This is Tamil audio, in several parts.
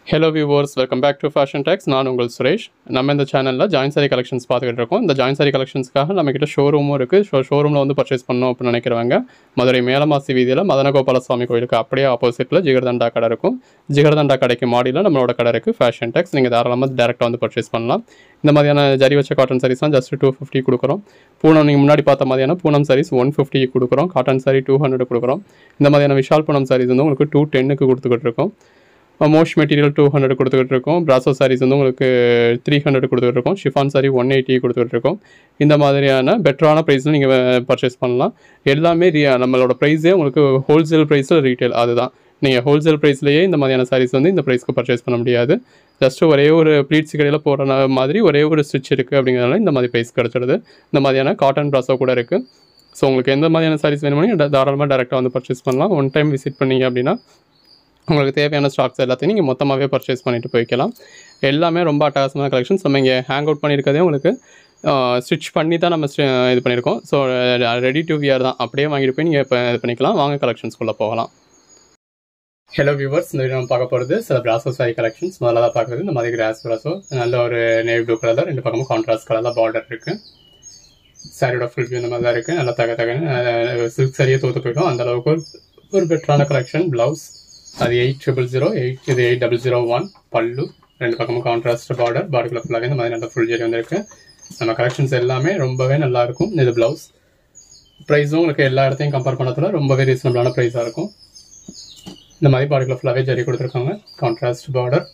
hello viewers welcome back to fashion Tex நான் உங்கள் சுரேஷ் நம்ம இந்த சேனலில் ஜாயின் சாரி கலெக்ஷன்ஸ் பார்த்துக்கிட்டு இருக்கோம் இந்த ஜாயின் சாரி கலெக்ஷன்ஸ்க்காக நம்மக்கிட்ட ஷோரூமும் இருக்குது ஷோ ஷோரூமில் வந்து பர்ச்சேஸ் பண்ணணும் அப்படின்னு நினைக்கிறவங்க மதுரை மேலமாசி வீதியில் மதனகோபால சுவாமி கோயிலுக்கு அப்படியே ஆப்போசிட்டில் ஜிகர்தண்டா கடை இருக்கும் ஜிகர்தண்டா கடைக்கு மாடியில் நம்மளோட கடை இருக்குது ஃபேஷன் டெக்ஸ் நீங்கள் தாராளமாக டேரெக்டாக வந்து பர்ச்சேஸ் பண்ணலாம் இந்த மாதிரியான ஜரி வச்ச காட்டன் சாரீஸ்லாம் ஜஸ்ட் டூ ஃபிஃப்டி கொடுக்குறோம் பூனம் நீங்கள் முன்னாடி பார்த்த மாதிரியான பூனம் சாரீஸ் ஒன் ஃபிஃப்டி கொடுக்குறோம் காட்டன் சாரி டூ ஹண்ட்ரட் கொடுக்குறோம் இந்த மாதிரியான விஷால் பூனம் சாரீஸ் வந்து உங்களுக்கு டூ டென்னுக்கு கொடுத்துக்கிட்டு இருக்கோம் மோஷ் மெட்டீரியல் டூ ஹண்ட்ரட் கொடுத்துக்கிட்டு இருக்கோம் பிராசோ சாரீஸ் வந்து உங்களுக்கு த்ரீ ஹண்ட்ரட் கொடுத்துக்கிட்டு இருக்கோம் ஷிஃபான் சாரி ஒன் எயிட்டி கொடுத்துக்கிட்டு இருக்கோம் இந்த மாதிரியான பெட்டரான ப்ரைஸில் நீங்கள் பர்ச்சேஸ் பண்ணலாம் எல்லாமே ரி நம்மளோட ப்ரைஸே உங்களுக்கு ஹோல்சேல் ப்ரைஸில் ரீட்டைல் அதுதான் நீங்கள் ஹோல்சேல் ப்ரைஸ்லேயே இந்த மாதிரியான சாரீஸ் வந்து இந்த ப்ரைஸ்க்கு பர்ச்சேஸ் பண்ண முடியாது ஜஸ்ட் ஒரே ஒரு ப்ளீட்ஸ் கடையில் போகிற மாதிரி ஒரே ஒரு ஸ்டிச் இருக்குது அப்படிங்கிறதுனால இந்த மாதிரி ப்ரைஸ் கிடச்சிடுது இந்த மாதிரியான காட்டன் ப்ராஸோ கூட இருக்குது ஸோ உங்களுக்கு எந்த மாதிரியான சாரீஸ் வேணுமோ நீங்கள் தாராளமாக டேரெக்டாக வந்து பர்ச்சேஸ் பண்ணலாம் ஒன் டைம் விசிட் பண்ணீங்க அப்படின்னா உங்களுக்கு தேவையான ஸ்டாக்ஸ் எல்லாத்தையும் நீங்கள் மொத்தமாகவே பர்ச்சேஸ் பண்ணிட்டு போய்க்கலாம் எல்லாமே ரொம்ப அட்டகாசமான கலெக்ஷன்ஸ் நம்ம இங்கே ஹேங் அவுட் பண்ணியிருக்கதே உங்களுக்கு ஸ்டிச் பண்ணி தான் நம்ம sti- இது பண்ணியிருக்கோம் ஸோ ரெடி டு வியர் தான் அப்படியே வாங்கிட்டு போய் நீங்கள் இப்போ இது பண்ணிக்கலாம் வாங்க கலெக்ஷன்ஸ்குள்ளே போகலாம் ஹலோ வியூவர்ஸ் இந்த வீடியோ நம்ம பார்க்க போகிறது சில பிராசோ சாரி கலெக்ஷன்ஸ் முதல்ல தான் பார்க்குறது இந்த மாதிரி கிராஸ் பிராசோ நல்ல ஒரு நேவி ப்ளூ கலர் ரெண்டு பக்கமும் கான்ட்ராஸ்ட் கலரில் பார்டர் இருக்குது சாரியோட ஃபுல் வியூ இந்த மாதிரி தான் இருக்குது நல்லா தக தகன்னு சில்க் சாரியே தோற்று போயிடும் அந்த அளவுக்கு ஒரு ஒரு பெட்டரான கலெக்ஷன் ப்ளவுஸ் அது எயிட் ட்ரிபிள் ஜீரோ எயிட் இது எயிட் டபுள் ஜீரோ ஒன் பல்லு ரெண்டு பக்கமும் கான்ட்ராஸ்ட் பார்டர் பாடிக்குள்ள ஃபுல்லாகவே இந்த மாதிரி நல்ல ஃபுல் ஜெரி வந்திருக்கு நம்ம கலெக்ஷன்ஸ் எல்லாமே ரொம்பவே நல்லா இருக்கும் இது ப்ளவுஸ் ப்ரைஸும் உங்களுக்கு எல்லா இடத்தையும் கம்பேர் பண்ணதுல ரொம்பவே ரீசனபிளான ப்ரைஸாக இருக்கும் இந்த மாதிரி பாடிக்குள்ள ஃபுல்லாகவே ஜரி கொடுத்துருக்காங்க கான்ட்ராஸ்ட் பார்டர்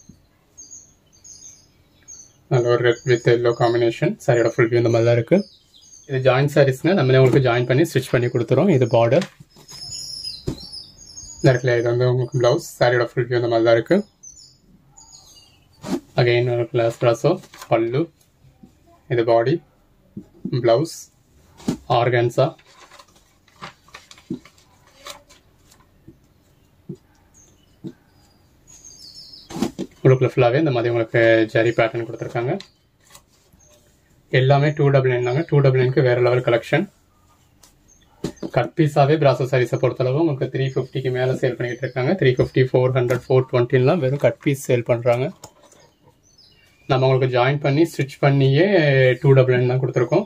நல்ல ஒரு ரெட் வித் எல்லோ காம்பினேஷன் சாரியோட ஃபுல் வியூ இந்த மாதிரி தான் இருக்குது இது ஜாயின் சாரீஸ்ங்க நம்மளே உங்களுக்கு ஜாயின் பண்ணி ஸ்டிச் பண்ணி கொடுத்துரும் இது பார்டர் இந்த இடத்துல இது வந்து உங்களுக்கு ப்ளவுஸ் சாரியோட ஃபுல் வியூ இந்த மாதிரி தான் இருக்கு அகைன் ஒரு கிளாஸ் ப்ராஸோ பல்லு இது பாடி ப்ளவுஸ் ஆர்கன்ஸா உங்களுக்குள்ள ஃபுல்லாகவே இந்த மாதிரி உங்களுக்கு ஜரி பேட்டர்ன் கொடுத்துருக்காங்க எல்லாமே two double nine two double நைனுக்கு வேற லெவல் கலெக்ஷன் கட் பீஸாவே பிராசோ சாரீஸை பொறுத்தளவு உங்களுக்கு த்ரீ ஃபிஃப்டிக்கு மேலே சேல் பண்ணிட்டு இருக்காங்க three fifty four hundred four டுவெண்ட்டிலாம் வெறும் கட் பீஸ் சேல் பண்ணுறாங்க நம்ம உங்களுக்கு ஜாயின் பண்ணி ஸ்டிச் பண்ணியே டூ டபுள் நைன் தான் கொடுத்துருக்கோம்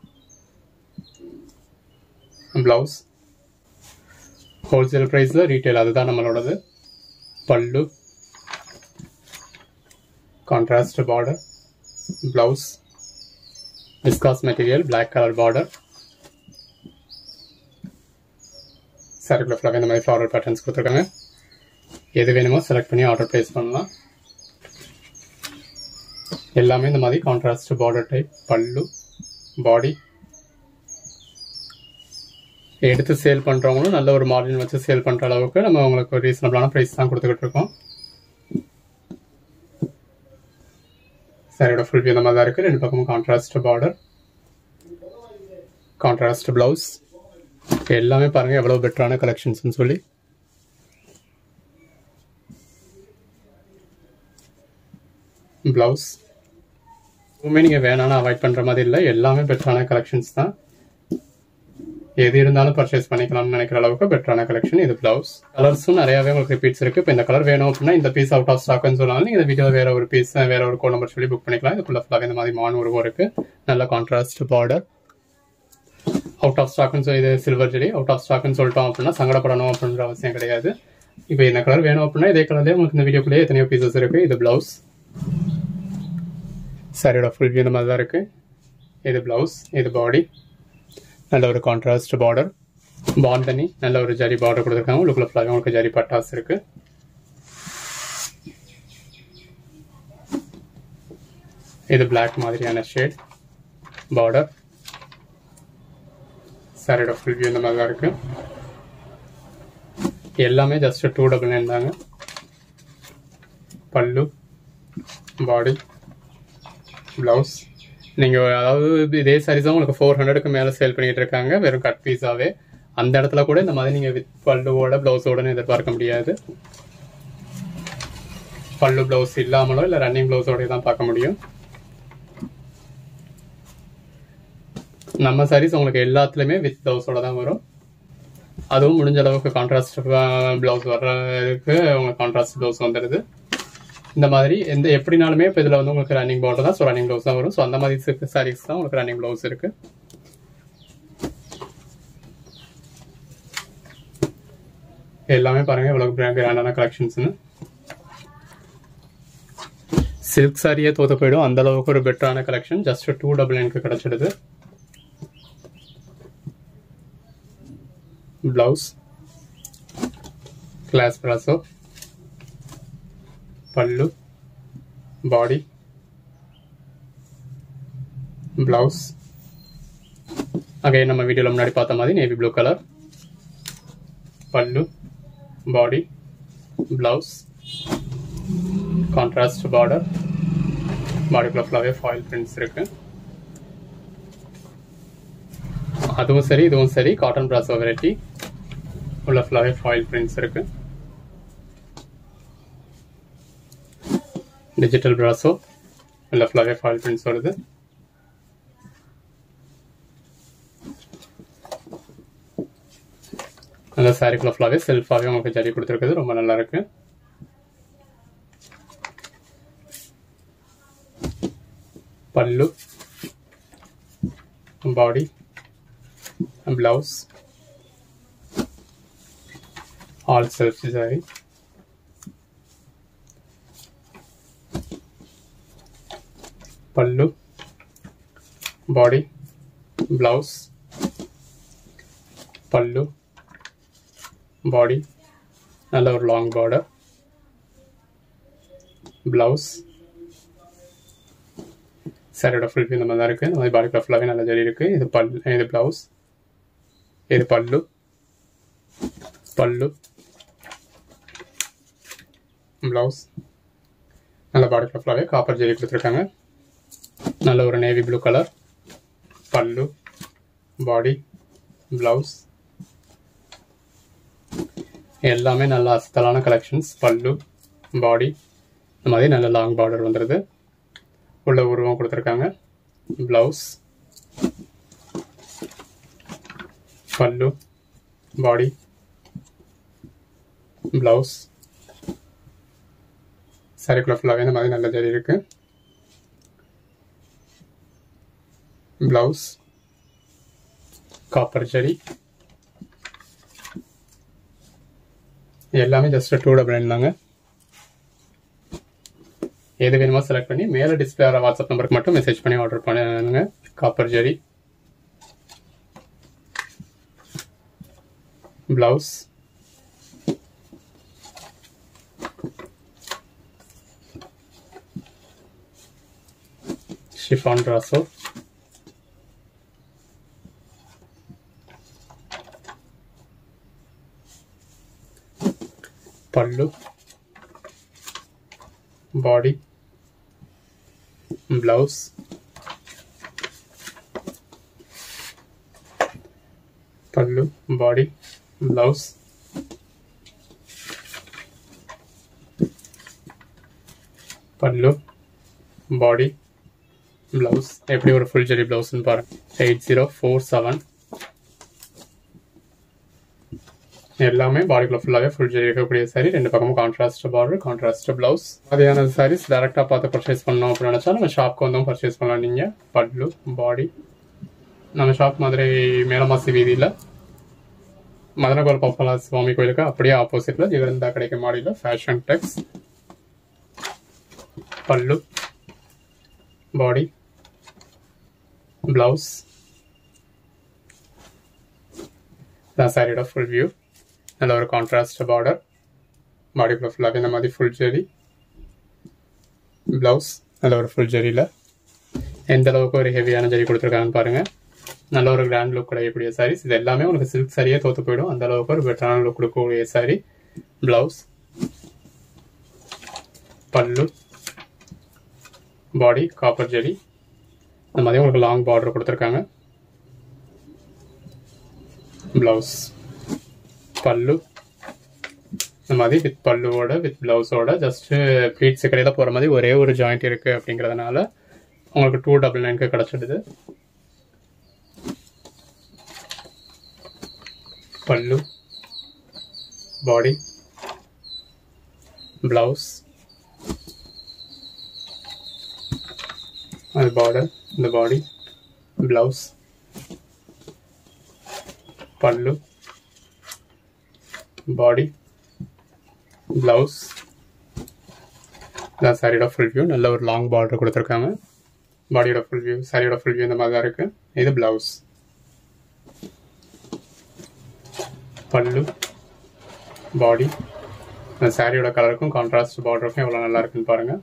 ப்ளவுஸ் ஹோல்சேல் ப்ரைஸில் ரீட்டைல் அதுதான் நம்மளோடது பல்லு contrast border blouse viscose material Black colour border சாரிக்குள்ள ஃபுல்லாக இந்த மாதிரி ஃப்ளாரல் பேட்டர்ன்ஸ் கொடுத்துருக்காங்க எது வேணுமோ செலக்ட் பண்ணி ஆர்டர் ப்ளேஸ் பண்ணலாம் எல்லாமே இந்த மாதிரி கான்ட்ராஸ்ட் பார்டர் டைப் பல்லு பாடி எடுத்து சேல் பண்ணுறவங்களும் நல்ல ஒரு மார்ஜின் வச்சு சேல் பண்ணுற அளவுக்கு நம்ம உங்களுக்கு ஒரு ரீசனபிளான ப்ரைஸ் தான் கொடுத்துக்கிட்டு இருக்கோம் சாரியோட ஃபுல் வியூ இந்த மாதிரி தான் இருக்குது ரெண்டு பக்கமும் கான்ட்ராஸ்ட் பார்டர் கான்ட்ராஸ்ட் ப்ளவுஸ் எல்லாமே பாருங்க எவ்வளவு பெட்டரான கலெக்ஷன்ஸ்னு சொல்லி பிளவுஸ் எதுவுமே நீங்க வேணாம்னு அவாய்ட் பண்ற மாதிரி இல்லை எல்லாமே பெட்டரான கலெக்ஷன்ஸ் தான் எது இருந்தாலும் பர்ச்சேஸ் பண்ணிக்கலாம்னு நினைக்கிற அளவுக்கு பெட்டரான கலெக்ஷன் இது பிளவுஸ் கலர்ஸும் நிறையவே உங்களுக்கு ரிப்பீட்ஸ் இருக்கு இப்போ இந்த கலர் வேணும் அப்படின்னா இந்த பீஸ் அவுட் ஆஃப் ஸ்டாக்னு சொன்னாலும் நீங்க இந்த வீடியோ வேற ஒரு பீஸ் வேற ஒரு கோட் நம்பர் சொல்லி புக் பண்ணிக்கலாம் இதுக்குள்ள ஃபுல்லாக இந்த மாதிரி மான் உருவம் இருக்கு நல்ல கான்ட்ராஸ்ட் பார்டர் அவுட் ஆஃப் ஸ்டாக்னு சொல்லி இது சில்வர் ஜெரி அவுட் ஆஃப் ஸ்டாக்னு சொல்லிட்டோம் அப்படின்னா சங்கடப்படணும் அப்படின்ற அவசியம் கிடையாது இப்போ இந்த கலர் வேணும் அப்படின்னா இதே கலர்லேயே உங்களுக்கு இந்த வீடியோக்குள்ளேயே எத்தனையோ பீசஸ் இருக்கு இது பிளவுஸ் சாரியோட ஃபுல் வியூ இந்த மாதிரி தான் இருக்கு இது பிளவுஸ் இது பாடி நல்ல ஒரு கான்ட்ராஸ்ட் பார்டர் பாந்தனி நல்ல ஒரு ஜரி பார்டர் கொடுத்துருக்காங்க உள்ளுக்குள்ள ஃபுல்லாக உங்களுக்கு ஜரி பட்டாஸ் இருக்கு இது Black மாதிரியான ஷேட் பார்டர் சாரியோட ஃபுல் வியூ இந்த மாதிரி தான் இருக்கு எல்லாமே ஜஸ்ட் டூ டபுள் நைன் தாங்க பல்லு பாடி ப்ளவுஸ் நீங்கள் அதாவது இதே சாரீஸ் தான் உங்களுக்கு ஃபோர் ஹண்ட்ரடுக்கு மேலே சேல் பண்ணிட்டு இருக்காங்க வெறும் கட் பீஸாவே அந்த இடத்துல கூட இந்த மாதிரி நீங்கள் வித் பல்லுவோட ப்ளவுஸோடனு எதிர்பார்க்க முடியாது பல்லு ப்ளவுஸ் இல்லாமலோ இல்லை ரன்னிங் ப்ளவுஸோடய தான் பார்க்க முடியும் நம்ம சாரீஸ் உங்களுக்கு எல்லாத்துலேயுமே வித் ப்ளவுஸோட தான் வரும் அதுவும் முடிஞ்ச அளவுக்கு கான்ட்ராஸ்ட் ப்ளவுஸ் வர்றதுக்கு உங்களுக்கு கான்ட்ராஸ்ட் ப்ளவுஸ் வந்துடுது இந்த மாதிரி எந்த எப்படினாலுமே இப்போ இதில் வந்து உங்களுக்கு ரன்னிங் பார்டர் தான் ஸோ ரன்னிங் ப்ளவுஸ் தான் வரும் ஸோ அந்த மாதிரி சாரீஸ் தான் உங்களுக்கு ரன்னிங் ப்ளவுஸ் இருக்கு எல்லாமே பாருங்க எவ்வளவு கிராண்டான கலெக்ஷன்ஸ்னு சில்க் சாரியே தோத்து போயிடும் அந்த அளவுக்கு ஒரு பெட்டரான கலெக்ஷன் ஜஸ்ட் டூ டபுள் நைனுக்கு கிடைச்சிடுது பிளவுஸ் கிளாஸ் பிராசோ பல்லு பாடி பிளவுஸ் அகைன் நம்ம வீடியோவில் முன்னாடி பார்த்த மாதிரி நேவி ப்ளூ கலர் பல்லு பாடி பிளவுஸ் கான்ட்ராஸ்ட் பார்டர் பாடிக்குள்ள ஃபுல்லாகவே ஃபாயில் பிரிண்ட்ஸ் இருக்கு அதுவும் சரி இதுவும் சரி காட்டன் பிராசோ வெரைட்டி உள்ள ஃபுல்லாகவே ஃபாயில் பிரிண்ட்ஸ் இருக்கு டிஜிட்டல் பிராசோ உள்ள ஃபுல்லாகவே ஃபாயில் பிரிண்ட்ஸ் வருது அந்த சாரிக்குள்ள ஃபுல்லாகவே செல்ஃபாகவே உங்களுக்கு ஜரி கொடுத்துருக்குது ரொம்ப நல்லா இருக்கு பல்லு body blouse all self sari பல்லு பாடி பிளவுஸ் பல்லு பாடி நல்ல ஒரு லாங் பார்டர் பிளவுஸ் சாரியோட ஃபுல் இந்த மாதிரி தான் இருக்குது இந்த மாதிரி பாடி ஃபுல்லாகவே நல்ல ஜரி இருக்குது இது பல் இது பிளவுஸ் இது பல்லு பல்லு பிளவுஸ் நல்ல பாடி ஃபுல்லாகவே காப்பர் ஜெரி கொடுத்துருக்காங்க நல்ல ஒரு நேவி ப்ளூ கலர் பல்லு பாடி பிளவுஸ் எல்லாமே நல்ல அசத்தலான கலெக்ஷன்ஸ் பல்லு பாடி இந்த மாதிரி நல்ல லாங் பார்டர் வந்துடுது உள்ள உருவம் கொடுத்துருக்காங்க பிளவுஸ் பல்லு பாடி பிளவுஸ் சாரிக்குள்ள ஃபுல்லாகவே இந்த மாதிரி நல்ல ஜரி இருக்கு பிளவுஸ் காப்பர் ஜரி எல்லாமே ஜஸ்ட் டூ டபுள் தாங்க எது வேணுமோ செலக்ட் பண்ணி மேலே டிஸ்பிளே ஆகிற வாட்ஸ்அப் நம்பருக்கு மட்டும் மெசேஜ் பண்ணி ஆர்டர் பண்ணுங்க copper zari blouse chiffon brasso పళ్ళు బాడీ బ్లౌజ్ పళ్ళు బాడీ బ్లౌజ్ பல்லு பாடி ப்ளவுஸ் எப்படி ஒரு ஃபுல் ஜெரி ப்ளவுஸ்னு பாருங்க எயிட் ஜீரோ ஃபோர் செவன் எல்லாமே பாடிக்குள்ள ஃபுல்லாகவே ஃபுல் ஜெரி இருக்கக்கூடிய சாரி ரெண்டு பக்கமும் கான்ட்ராஸ்ட் பார்டர் கான்ட்ராஸ்ட் பிளவுஸ் மாதிரியான சாரீஸ் டேரெக்டாக பார்த்து பர்ச்சேஸ் பண்ணோம் அப்படின்னு நினச்சா நம்ம ஷாப்க்கு வந்தும் பர்ச்சேஸ் பண்ணலாம் நீங்கள் பட்லு பாடி நம்ம ஷாப் மதுரை மேலமாசி வீதியில் மதனகோல் பப்பலா சுவாமி கோயிலுக்கு அப்படியே ஆப்போசிட்டில் ஜெகந்தா கிடைக்கும் மாடியில் ஃபேஷன் டெக்ஸ் பல்லு பாடி பிளவுஸ் தான் சாரியோட ஃபுல் வியூ நல்ல ஒரு கான்ட்ராஸ்ட் பார்டர் பாடிக்குள்ள ஃபுல்லாகவே இந்த மாதிரி ஃபுல் ஜெரி ப்ளவுஸ் நல்ல ஒரு ஃபுல் ஜெரியில் எந்த அளவுக்கு ஒரு ஹெவியான ஜெரி கொடுத்துருக்காங்கன்னு பாருங்கள் நல்ல ஒரு கிராண்ட் லுக் கிடைக்கக்கூடிய சாரீஸ் இது எல்லாமே உனக்கு சில்க் சாரியே தோத்து போயிடும் அந்த அளவுக்கு ஒரு பெட்டரான லுக் கொடுக்கக்கூடிய சாரி ப்ளவுஸ் பல்லு பாடி காப்பர் ஜெரி இந்த மாதிரி உங்களுக்கு லாங் பார்டர் கொடுத்துருக்காங்க ப்ளவுஸ் பல்லு இந்த மாதிரி வித் பல்லுவோட வித் ப்ளவுஸோட ஜஸ்ட்டு ப்ளீட்ஸ் கடையில் போகிற மாதிரி ஒரே ஒரு ஜாயிண்ட் இருக்குது அப்படிங்கிறதுனால உங்களுக்கு டூ டபுள் நைனுக்கு கிடச்சிடுது பல்லு பாடி ப்ளவுஸ் அது பார்டர் இந்த பாடி ப்ளவுஸ் பல்லு பாடி ப்ளவுஸ் இதான் சாரியோட ஃபுல் வியூ நல்ல ஒரு லாங் பார்டர் கொடுத்துருக்காங்க பாடியோட ஃபுல் வியூ சாரியோட ஃபுல் வியூ இந்த மாதிரி தான் இருக்குது இது ப்ளவுஸ் பல்லு பாடி இந்த சாரியோட கலருக்கும் கான்ட்ராஸ்ட் பார்டருக்கும் எவ்வளோ நல்லா இருக்குன்னு பாருங்கள்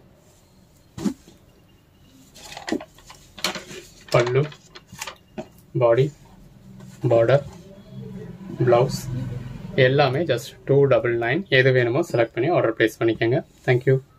பல்லு பாடி பார்டர் ப்ளவுஸ் எல்லாமே ஜஸ்ட் டூ டபுள் நைன் எது வேணுமோ செலக்ட் பண்ணி ஆர்டர் ப்ளேஸ் பண்ணிக்கோங்க தேங்க்யூ